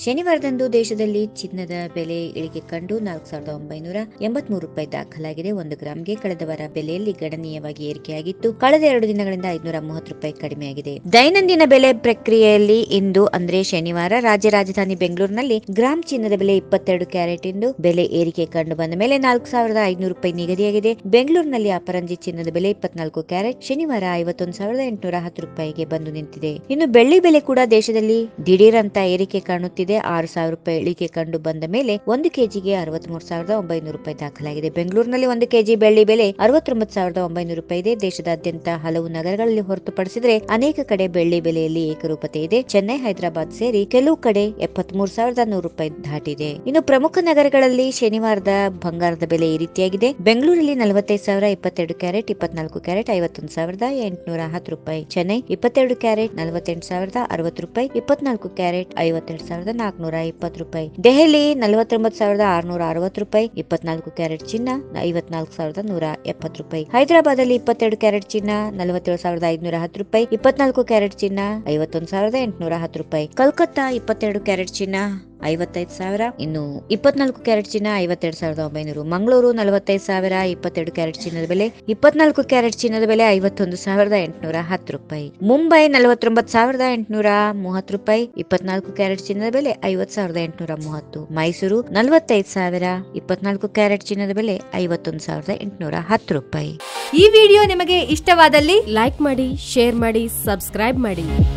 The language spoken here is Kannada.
ಶನಿವಾರದಂದು ದೇಶದಲ್ಲಿ ಚಿನ್ನದ ಬೆಲೆ ಇಳಿಕೆ ಕಂಡು ನಾಲ್ಕು ಸಾವಿರದ ಒಂಬೈನೂರ ಎಂಬತ್ಮೂರು ರೂಪಾಯಿ ದಾಖಲಾಗಿದೆ ಒಂದು ಗ್ರಾಂಗೆ ಕಳೆದ ವಾರ ಬೆಲೆಯಲ್ಲಿ ಗಣನೀಯವಾಗಿ ಏರಿಕೆಯಾಗಿತ್ತು ಕಳೆದ ಎರಡು ದಿನಗಳಿಂದ ಐದುನೂರ ಮೂವತ್ತು ರೂಪಾಯಿ ಕಡಿಮೆಯಾಗಿದೆ ದೈನಂದಿನ ಬೆಲೆ ಪ್ರಕ್ರಿಯೆಯಲ್ಲಿ ಇಂದು ಅಂದ್ರೆ ಶನಿವಾರ ರಾಜ್ಯ ರಾಜಧಾನಿ ಬೆಂಗಳೂರಿನಲ್ಲಿ ಗ್ರಾಂ ಚಿನ್ನದ ಬೆಲೆ ಇಪ್ಪತ್ತೆರಡು ಕ್ಯಾರೆಟ್ ಇಂದು ಬೆಲೆ ಏರಿಕೆ ಕಂಡು ಬಂದ ಮೇಲೆ ನಾಲ್ಕು ಸಾವಿರದ ಐನೂರು ರೂಪಾಯಿ ನಿಗದಿಯಾಗಿದೆ ಬೆಂಗಳೂರಿನಲ್ಲಿ ಅಪರಂಜಿ ಚಿನ್ನದ ಬೆಲೆ ಇಪ್ಪತ್ನಾಲ್ಕು ಕ್ಯಾರೆಟ್ ಶನಿವಾರ ಐವತ್ತೊಂದು ಸಾವಿರದ ಎಂಟುನೂರ ಹತ್ತು ರೂಪಾಯಿಗೆ ಬಂದು ನಿಂತಿದೆ ಇನ್ನು ಬೆಳ್ಳಿ ಬೆಲೆ ಕೂಡ ದೇಶದಲ್ಲಿ ದಿಢೀರ್ ಅಂತ ಏರಿಕೆ ಕಾಣುತ್ತಿದೆ ಆರು ಸಾವಿರ ರೂಪಾಯಿ ಇಳಿಕೆ ಕಂಡು ಬಂದ ಮೇಲೆ ಒಂದು ಕೆಜಿಗೆ ಅರವತ್ಮೂರು ಸಾವಿರದ ಒಂಬೈನೂರು ರೂಪಾಯಿ ದಾಖಲಾಗಿದೆ ಬೆಂಗಳೂರಿನಲ್ಲಿ ಒಂದು ಕೆಜಿ ಬೆಳ್ಳಿ ಬೆಲೆ ಅರವತ್ತೊಂಬತ್ತು ಸಾವಿರದ ಒಂಬೈನೂರು ರೂಪಾಯಿ ಇದೆ ದೇಶದಾದ್ಯಂತ ಹಲವು ನಗರಗಳಲ್ಲಿ ಹೊರತುಪಡಿಸಿದರೆ ಅನೇಕ ಕಡೆ ಬೆಳ್ಳಿ ಬೆಲೆಯಲ್ಲಿ ಏಕರೂಪತೆ ಇದೆ ಚೆನ್ನೈ ಹೈದರಾಬಾದ್ ಸೇರಿ ಕೆಲವು ಕಡೆ ಎಪ್ಪತ್ಮೂರು ಸಾವಿರದ ನೂರು ರೂಪಾಯಿ ದಾಟಿದೆ ಇನ್ನು ಪ್ರಮುಖ ನಗರಗಳಲ್ಲಿ ಶನಿವಾರದ ಬಂಗಾರದ ಬೆಲೆ ಈ ರೀತಿಯಾಗಿದೆ ಬೆಂಗಳೂರಲ್ಲಿ ನಲವತ್ತೈದು ಸಾವಿರ ಇಪ್ಪತ್ತೆರಡು ಕ್ಯಾರೆಟ್ ಇಪ್ಪತ್ನಾಲ್ಕು ಕ್ಯಾರೆಟ್ ಐವತ್ತೊಂದು ಸಾವಿರದ ಎಂಟುನೂರ ಹತ್ತು ರೂಪಾಯಿ ಚೆನ್ನೈ ಇಪ್ಪತ್ತೆರಡು ಕ್ಯಾರೆಟ್ ನಲವತ್ತೆಂಟು ಸಾವಿರದ ಅರವತ್ತು ರೂಪಾಯಿ ಇಪ್ಪತ್ನಾಲ್ಕು ಕ್ಯಾರೆಟ್ ಐವತ್ತೆರಡು ಸಾವಿರದ ನಾಲ್ಕುನೂರ ಇಪ್ಪತ್ತು ರೂಪಾಯಿ ದೆಹಲಿ ನಲವತ್ತೊಂಬತ್ತು ಸಾವಿರದ ಆರುನೂರ ಅರವತ್ತು ರೂಪಾಯಿ ಇಪ್ಪತ್ನಾಲ್ಕು ಕ್ಯಾರೆಟ್ ಚಿನ್ನ ಐವತ್ನಾಲ್ಕು ಸಾವಿರದ ನೂರ ಎಪ್ಪತ್ತು ರೂಪಾಯಿ ಹೈದರಾಬಾದ್ ಅಲ್ಲಿ ಇಪ್ಪತ್ತೆರಡು ಕ್ಯಾರೆಟ್ ಚಿನ್ನ ನಲವತ್ತೇಳು ಸಾವಿರದ ಐದುನೂರ ಹತ್ತು ರೂಪಾಯಿ ಇಪ್ಪತ್ನಾಲ್ಕು ಕ್ಯಾರೆಟ್ ಚಿನ್ನ ಐವತ್ತೊಂದು ಸಾವಿರದ ಎಂಟುನೂರ ಹತ್ತು ರೂಪಾಯಿ ಕಲ್ಕತ್ತಾ ಇಪ್ಪತ್ತೆರಡು ಕ್ಯಾರೆಟ್ ಚಿನ್ನ ಐವತ್ತೈದು ಸಾವಿರ ಇನ್ನು ಇಪ್ಪತ್ನಾಲ್ಕು ಕ್ಯಾರೆಟ್ ಚಿನ್ನ ಐವತ್ತೆರಡು ಸಾವಿರದ ಒಂಬೈನೂರು ಮಂಗಳೂರು ನಲವತ್ತೈದು ಸಾವಿರ ಇಪ್ಪತ್ತೆರಡು ಕ್ಯಾರೆಟ್ ಚಿನ್ನದ ಬೆಲೆ ಇಪ್ಪತ್ನಾಲ್ಕು ಕ್ಯಾರೆಟ್ ಚಿನ್ನದ ಬೆಲೆ ಐವತ್ತೊಂದು ಸಾವಿರದ ಎಂಟುನೂರ ಹತ್ತು ರೂಪಾಯಿ ಮುಂಬೈ ನಲವತ್ತೊಂಬತ್ತು ಸಾವಿರದ ಎಂಟುನೂರ ಮೂವತ್ತು ರೂಪಾಯಿ ಇಪ್ಪತ್ನಾಲ್ಕು ಕ್ಯಾರೆಟ್ ಚಿನ್ನದ ಬೆಲೆ ಐವತ್ತು ಸಾವಿರದ ಎಂಟುನೂರ ಮೂವತ್ತು ಮೈಸೂರು ನಲವತ್ತೈದು ಸಾವಿರ ಇಪ್ಪತ್ನಾಲ್ಕು ಕ್ಯಾರೆಟ್ ಚಿನ್ನದ ಬೆಲೆ ಐವತ್ತೊಂದು ಸಾವಿರದ ಎಂಟುನೂರ ಹತ್ತು ರೂಪಾಯಿ ಈ ವಿಡಿಯೋ ನಿಮಗೆ ಇಷ್ಟವಾದಲ್ಲಿ ಲೈಕ್ ಮಾಡಿ ಶೇರ್ ಮಾಡಿ ಸಬ್ಸ್ಕ್ರೈಬ್ ಮಾಡಿ